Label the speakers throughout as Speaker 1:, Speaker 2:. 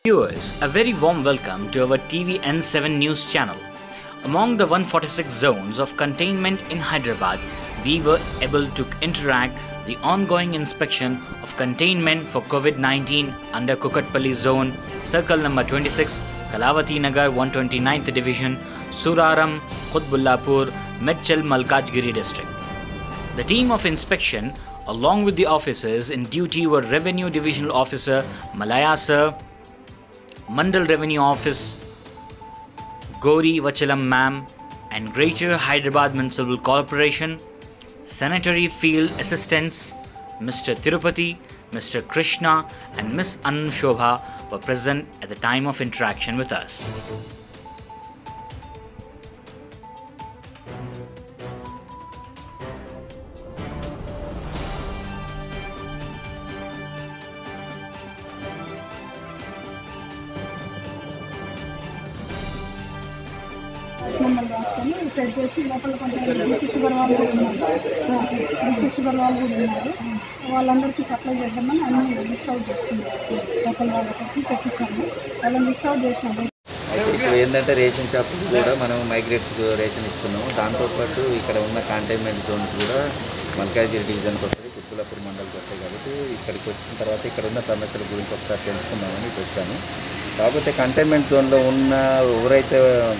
Speaker 1: Viewers, a very warm welcome to our TVN7 news channel. Among the 146 zones of containment in Hyderabad, we were able to interact the ongoing inspection of containment for COVID-19 under Kukatpalli zone, circle number 26, Kalavati Nagar 129th division, Suraram, Qutbullapur, Medchal Malkajgiri district. The team of inspection, along with the officers in duty, were Revenue Divisional Officer Malaya Sir, Mandal Revenue Office, Gori Vachalam Ma'am, and Greater Hyderabad Municipal Corporation, Sanitary Field Assistants, Mr. Tirupati, Mr. Krishna, and Miss Anu Shobha were present at the time of interaction with us.
Speaker 2: Number రాసుకొని set చేసి లోపల కొంచెం BP sugar వాళ్ళు కూడా ఉన్నారు BP sugar వాళ్ళు కూడా ఉన్నారు వాళ్ళందరికీ సప్లై చేద్దామని అన్ని లిస్ట్ అవుట్ చేస్తున్నారు లోకల్ వాళ్ళ కోసం తెప్పించాము వాళ్ళని లిస్ట్ అవుట్ చేసినాము
Speaker 3: ఇప్పుడు ఏంటంటే రేషన్ షాప్ కూడా మనం మైగ్రేట్స్ రేషన్ ఇస్తున్నాము దాంతోపాటు ఇక్కడ ఉన్న కంటైన్మెంట్ జోన్స్ కూడా మల్కాజిరి డివిజన్కి వస్తుంది కుత్తులపూర్ మండలికి వస్తాయి కాబట్టి ఇక్కడికి వచ్చిన తర్వాత ఇక్కడ ఉన్న సమస్యల గురించి ఒకసారి తెలుసుకుందామని ఇటు వచ్చాను కాకపోతే కంటైన్మెంట్ జోన్లో ఉన్న ఎవరైతే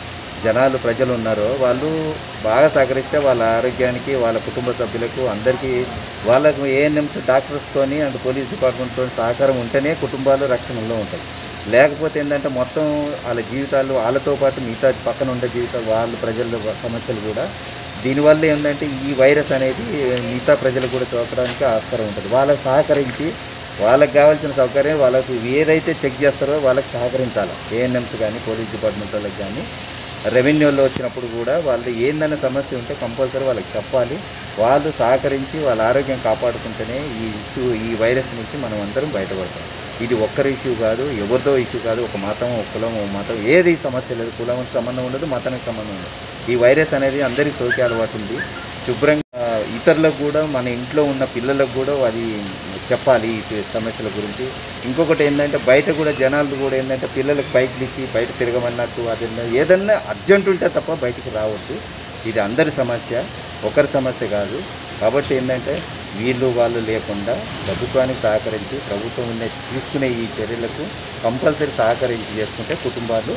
Speaker 3: జనాలు ప్రజలు ఉన్నారో వాళ్ళు బాగా సహకరిస్తే వాళ్ళ ఆరోగ్యానికి వాళ్ళ కుటుంబ సభ్యులకు అందరికీ వాళ్ళకు ఏఎన్ఎంస్ డాక్టర్స్తోని అండ్ పోలీస్ డిపార్ట్మెంట్తో సహకారం ఉంటేనే కుటుంబాలు రక్షణలో ఉంటాయి లేకపోతే ఏంటంటే మొత్తం వాళ్ళ జీవితాలు వాళ్ళతో పాటు మిగతా పక్కన ఉండే జీవితాలు వాళ్ళ ప్రజల సమస్యలు కూడా దీనివల్ల ఏంటంటే ఈ వైరస్ అనేది మిగతా ప్రజలకు కూడా చూపడానికి ఆస్కారం ఉంటుంది వాళ్ళకి సహకరించి వాళ్ళకి కావాల్సిన సౌకర్యం వాళ్ళకు ఏదైతే చెక్ చేస్తారో వాళ్ళకి సహకరించాలి ఏఎన్ఎంస్ కానీ పోలీస్ డిపార్ట్మెంట్ వాళ్ళకి కానీ రెవెన్యూలో వచ్చినప్పుడు కూడా వాళ్ళు ఏందన్న సమస్య ఉంటే కంపల్సరీ వాళ్ళకి చెప్పాలి వాళ్ళు సహకరించి వాళ్ళ ఆరోగ్యం కాపాడుకుంటేనే ఈ ఇష్యూ ఈ వైరస్ నుంచి మనం అందరం బయటపడతాం ఇది ఒక్కరి ఇష్యూ కాదు ఎవరితో ఇష్యూ కాదు ఒక మతం ఒక కులం ఒక మతం ఏది సమస్య లేదు కులానికి సంబంధం ఉండదు మతానికి సంబంధం ఉండదు ఈ వైరస్ అనేది అందరికీ సోకే అలవాటు ఉంది శుభ్రంగా ఇతరులకు కూడా మన ఇంట్లో ఉన్న పిల్లలకు కూడా అది చెప్పాలి ఈ స- సమస్యల గురించి ఇంకొకటి ఏంటంటే బయట కూడా జనాలు కూడా ఏంటంటే పిల్లలకు బైక్లు ఇచ్చి బయట తిరగమన్నట్టు అది ఏదన్నా అర్జెంట్ ఉంటే తప్ప బయటికి రావద్దు ఇది అందరి సమస్య ఒకరి సమస్య కాదు కాబట్టి ఏంటంటే వీళ్ళు వాళ్ళు లేకుండా ప్రభుత్వానికి సహకరించి ప్రభుత్వం ఉన్న తీసుకునే ఈ చర్యలకు కంపల్సరీ సహకరించి చేసుకుంటే కుటుంబాలు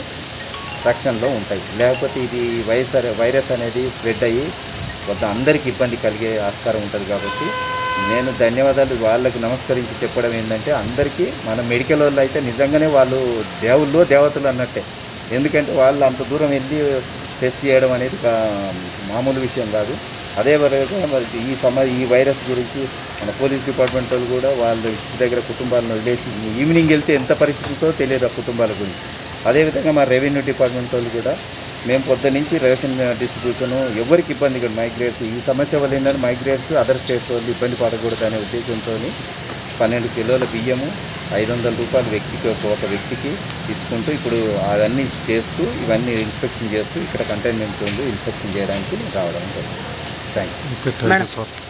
Speaker 3: రక్షణలో ఉంటాయి లేకపోతే ఇది వైరస్ వైరస్ అనేది స్ప్రెడ్ అయ్యి కొంత అందరికీ ఇబ్బంది కలిగే ఆస్కారం ఉంటుంది కాబట్టి నేను ధన్యవాదాలు వాళ్ళకు నమస్కరించి చెప్పడం ఏంటంటే అందరికీ మన మెడికల్ వాళ్ళు అయితే నిజంగానే వాళ్ళు దేవుళ్ళు దేవతలు అన్నట్టే ఎందుకంటే వాళ్ళు అంత దూరం వెళ్ళి టెస్ట్ చేయడం అనేది ఒక మామూలు విషయం కాదు అదే విధంగా మరి ఈ సమ ఈ వైరస్ గురించి మన పోలీస్ డిపార్ట్మెంట్ వాళ్ళు కూడా వాళ్ళ ఇంటి దగ్గర కుటుంబాలను వదిలేసి ఈవినింగ్ వెళ్తే ఎంత పరిస్థితితో తెలియదు ఆ కుటుంబాల గురించి అదేవిధంగా మా రెవెన్యూ డిపార్ట్మెంట్ వాళ్ళు కూడా మేము పొద్దు నుంచి రేషన్ డిస్ట్రిబ్యూషన్ ఎవరికి ఇబ్బంది కాదు మైగ్రేట్స్ ఈ సమస్య వల్ల ఏంటంటే మైగ్రేట్స్ అదర్ స్టేట్స్ వాళ్ళు ఇబ్బంది పడకూడదు అనే ఉద్దేశంతో పన్నెండు కిలోల బియ్యము ఐదు వందల రూపాయలు వ్యక్తికి ఒక ఒక వ్యక్తికి ఇచ్చుకుంటూ ఇప్పుడు అవన్నీ చేస్తూ ఇవన్నీ ఇన్స్పెక్షన్ చేస్తూ ఇక్కడ కంటైన్మెంట్ ఉంది ఇన్స్పెక్షన్ చేయడానికి రావడం జరిగింది thank you
Speaker 4: okay thank you sir